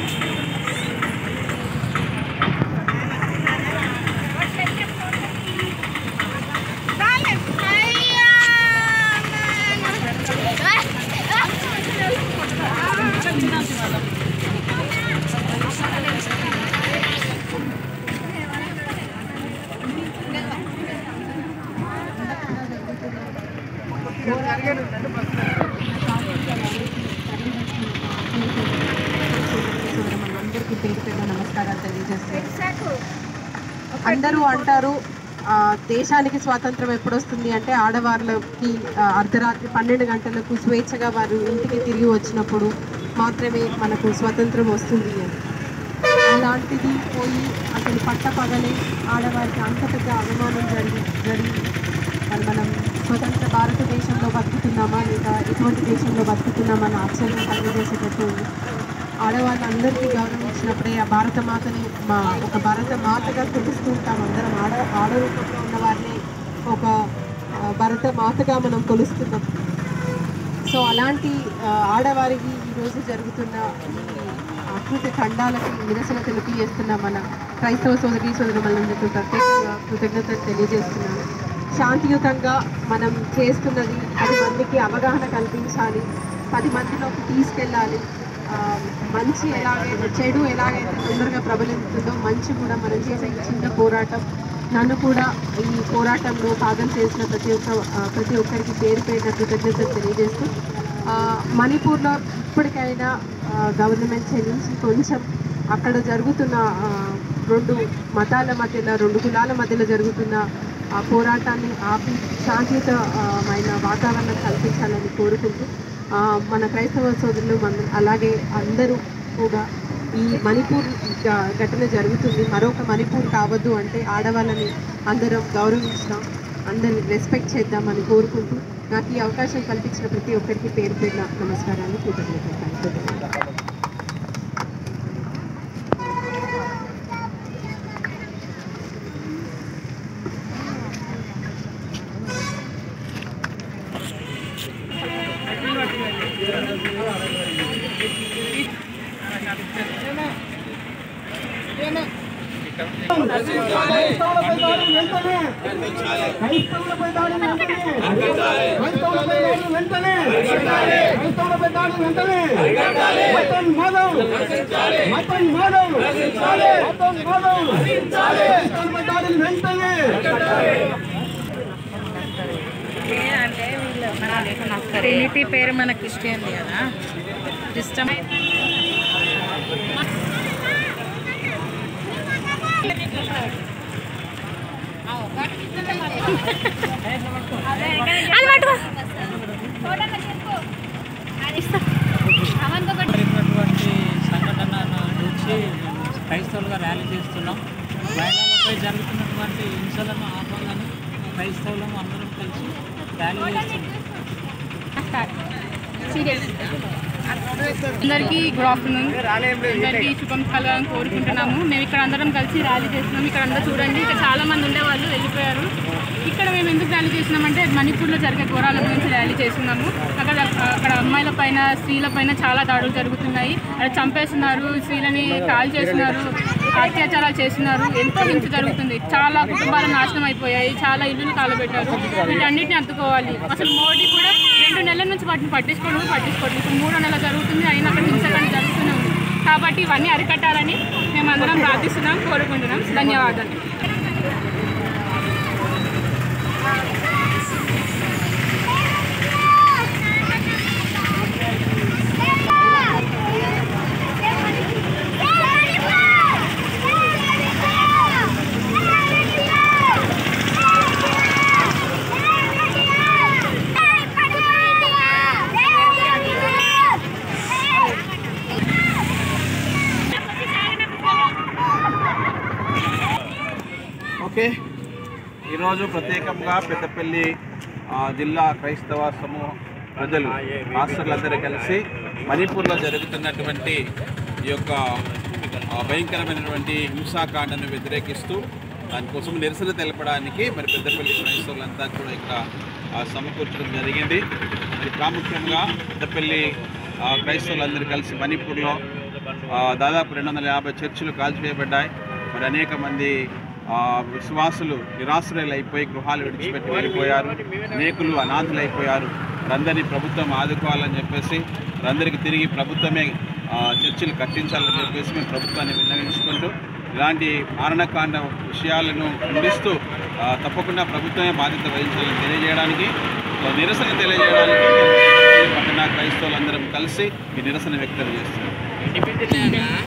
అందరికీ పేరు పేరు నమస్కారాలు తెలియజేస్తాను అందరూ అంటారు ఆ, దేశానికి స్వాతంత్రం ఎప్పుడు వస్తుంది అంటే ఆడవాళ్ళకి ఆ, అర్ధరాత్రి పన్నెండు గంటలకు స్వేచ్ఛగా వారు ఇంటికి తిరిగి వచ్చినప్పుడు మాత్రమే మనకు స్వతంత్రం వస్తుంది అని అలాంటిది పోయి అసలు పట్టపగలే ఆడవారికి అంత పెద్ద అవమానం జరిగి జరిగి మరి మనం స్వతంత్ర భారతదేశంలో బతుకుతున్నామా లేదా ఎటువంటి దేశంలో బతుకుతున్నామా అని ఆశ్చర్యం కలిగజేసేటట్టు ఉంది ఆడవాళ్ళందరికీ గౌరవం ఇచ్చినప్పుడే ఆ భారత మాతని మా ఒక భారత మాతగా తెలుస్తూ ఉంటాం అందరం ఆడ ఆడ రూపంలో ఉన్న వారిని ఒక ఆ, భరత మాతగా మనం కొలుస్తున్నాం సో అలాంటి ఆ, ఆడవారికి ఈరోజు జరుగుతున్న ఈ ఆకృతి ఖండాలకి నిరసన తెలియజేస్తున్న మన క్రైస్తవ సోదరి సోదరులందరికీ ప్రత్యేకంగా కృతజ్ఞతలు తెలియజేస్తున్నాను శాంతియుతంగా మనం చేస్తున్నది పది మందికి అవగాహన కల్పించాలి పది మందిలోకి తీసుకెళ్ళాలి ఆ, మంచి ఎలాగైతే చెడు ఎలాగైతే తొందరగా ప్రబలిస్తుందో మంచి కూడా మనం చేసే ఈ చిన్న పోరాటం నన్ను కూడా ఈ పోరాటంలో భాగం చేసిన ప్రతి ఒక్క ఆ, ప్రతి ఒక్కరికి పేరు పేరున కృతజ్ఞతలు తెలియజేస్తూ ఆ, మణిపూర్లో ఇప్పటికైనా గవర్నమెంట్ చెల్లించి కొంచెం అక్కడ జరుగుతున్న ఆ, రెండు మతాల మధ్యలో రెండు కులాల మధ్యలో జరుగుతున్న ఆ పోరాటాన్ని ఆపి శాంతియుతమైన వాతావరణం కల్పించాలని కోరుకుంటూ ఆ, మన క్రైస్తవ సోదరులు మన అలాగే అందరూ కూడా ఈ మణిపూర్ ఘ- ఘటన జరుగుతుంది మరొక మణిపూర్ కావద్దు అంటే ఆడవాళ్ళని అందరం గౌరవించడం అందరిని రెస్పెక్ట్ చేద్దామని కోరుకుంటూ నాకు ఈ అవకాశం కల్పించిన ప్రతి ఒక్కరికి పేరు పేరున నమస్కారాలు కృతజ్ఞతలు క్రైస్తవులపై దాడిని వెంటనే క్రైస్తవులపై దాడిని వెంటనే క్రైస్తవులపై దాడిని వెంటనే క్రైస్తవులపై దాడిని వెంటనే మతన్ మాధవ్ మతన్ మాధవ్ మతన్ మాధవ్ క్రైస్తవులపై దాడిని వెంటనే ట్రినిటీ పేరు మన క్రిస్టియన్ కదా క్రిస్టమ్ జరిగినటువంటి సంఘటనను చూసి క్రైస్తవులుగా ర్యాలీ చేస్తున్నాం మహిళలపై జరుగుతున్నటువంటి హింసలను ఆపాలని క్రైస్తవులను అందరం కలిసి ర్యాలీ చేస్తున్నాం అందరికీ గుడ్ ఆఫ్టర్నూన్ అందరికీ శుభం కలగాలని కోరుకుంటున్నాము మేము ఇక్కడ అందరం కలిసి ర్యాలీ చేస్తున్నాం ఇక్కడ అందరూ చూడండి ఇక్కడ చాలా మంది ఉండేవాళ్ళు వెళ్ళిపోయారు ఇక్కడ మేము ఎందుకు ర్యాలీ చేసినామంటే మణిపూర్లో జరిగే ఘోరాల గురించి ర్యాలీ చేస్తున్నాము అక్కడ అక్కడ అమ్మాయిల పైన స్త్రీల పైన చాలా దాడులు జరుగుతున్నాయి అక్కడ చంపేస్తున్నారు స్త్రీలని కాల్ చేస్తున్నారు అత్యాచారాలు చేస్తున్నారు ఎంతో హింస జరుగుతుంది చాలా కుటుంబాలు నాశనం అయిపోయాయి చాలా ఇల్లులు కాలబెట్టారు వీటన్నిటిని అద్దుకోవాలి అసలు మోడీ కూడా రెండు నెలల నుంచి వాటిని పట్టించుకోవడం పట్టించుకోవడం ఇప్పుడు మూడో నెల జరుగుతుంది అయినా అక్కడ హింస కానీ జరుగుతూనే ఉంది కాబట్టి ఇవన్నీ అరికట్టాలని మేము అందరం ప్రార్థిస్తున్నాం కోరుకుంటున్నాం ధన్యవాదాలు ఓకే ఈరోజు ప్రత్యేకంగా పెద్దపల్లి ఆ, జిల్లా క్రైస్తవ సమూహ ప్రజలు పాస్టర్లందరూ కలిసి మణిపూర్లో జరుగుతున్నటువంటి ఈ యొక్క ఆ, భయంకరమైనటువంటి హింసాకాండను వ్యతిరేకిస్తూ దానికోసం నిరసన తెలపడానికి మరి పెద్దపల్లి క్రైస్తవులంతా కూడా ఇక్కడ ఆ, సమకూర్చడం జరిగింది మరి ప్రాముఖ్యంగా పెద్దపల్లి ఆ, క్రైస్తవులందరూ కలిసి మణిపూర్లో ఆ, దాదాపు రెండు వందల యాభై చర్చిలు కాల్చివేయబడ్డాయి మరి అనేక మంది ఆ, విశ్వాసులు నిరాశ్రయులు అయిపోయి గృహాలు విడిచిపెట్టి వెళ్ళిపోయారు అనేకులు అనాథులు అయిపోయారు అందరినీ ప్రభుత్వం ఆదుకోవాలని చెప్పేసి అందరికీ తిరిగి ప్రభుత్వమే ఆ, చర్చిలు కట్టించాలని చెప్పేసి మేము ప్రభుత్వాన్ని విన్నవించుకుంటూ ఇలాంటి మారణకాండ విషయాలను ఖండిస్తూ ఆ, తప్పకుండా ప్రభుత్వమే బాధ్యత వహించాలని తెలియజేయడానికి ఆ, నిరసన తెలియజేయడానికి మేము పట్టణ క్రైస్తవులందరం కలిసి ఈ నిరసన వ్యక్తం చేస్తున్నాం